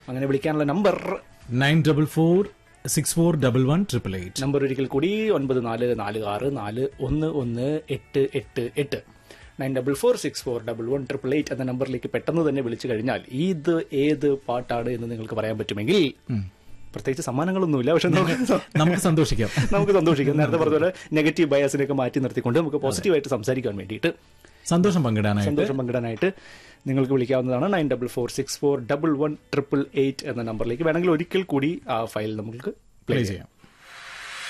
അങ്ങനെ വിളിക്കാനുള്ള number nine double four six four double one triple eight number ഒരിക്കൽ കൂടി ഒൻപത് നാല് നാല് ആറ് നാല് ഒന്ന് ഒന്ന് എട്ട് എട്ട് എട്ട് nine double four six four double one triple eight എന്ന നമ്പറിലേക്ക് പെട്ടെന്ന് തന്നെ വിളിച്ചു കഴിഞ്ഞാൽ ഇത് ഏത് പാട്ടാണ് എന്ന് നിങ്ങൾക്ക് പറയാൻ പറ്റുമെങ്കിൽ പ്രത്യേകിച്ച് സമ്മാനങ്ങളൊന്നുമില്ല പക്ഷെ നമുക്ക് നമുക്ക് സന്തോഷിക്കാം നമുക്ക് സന്തോഷിക്കാം നേരത്തെ പറഞ്ഞ പോലെ നെഗറ്റീവ് ബയാസിനെയൊക്കെ മാറ്റി നിർത്തിക്കൊണ്ട് നമുക്ക് പോസിറ്റീവായിട്ട് സംസാരിക്കാൻ വേണ്ടിയിട്ട് സന്തോഷം പങ്കിടാനായിട്ട് സന്തോഷം പങ്കിടാനായിട്ട് നിങ്ങൾക്ക് വിളിക്കാവുന്നതാണ് nine double four six four double one triple eight എന്ന നമ്പറിലേക്ക് വേണമെങ്കിൽ ഒരിക്കൽ കൂടി ആ ഫയൽ നമുക്ക് പ്ലേ പ്ലേ ചെയ്യാം ചെയ്യാം